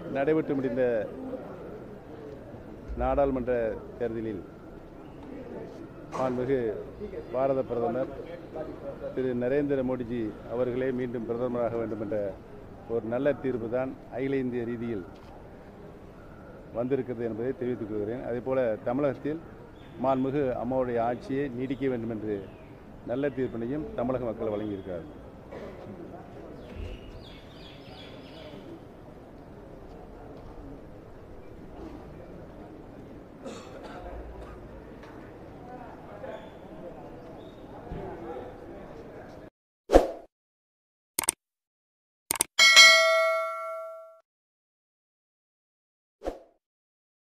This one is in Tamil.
நடைபெற்று முடிந்த நாடாளுமன்ற தேர்தலில் மாண்புமிகு பாரத பிரதமர் திரு நரேந்திர மோடிஜி அவர்களே மீண்டும் பிரதமராக வேண்டும் என்ற ஒரு நல்ல தீர்ப்பு தான் அகில இந்திய ரீதியில் வந்திருக்கிறது என்பதை தெரிவித்துக் கொள்கிறேன் அதேபோல தமிழகத்தில் மாண்புமிகு அம்மாவுடைய ஆட்சியை நீடிக்க வேண்டும் என்று நல்ல தீர்ப்பினையும் தமிழக மக்கள் வழங்கியிருக்கிறார்கள்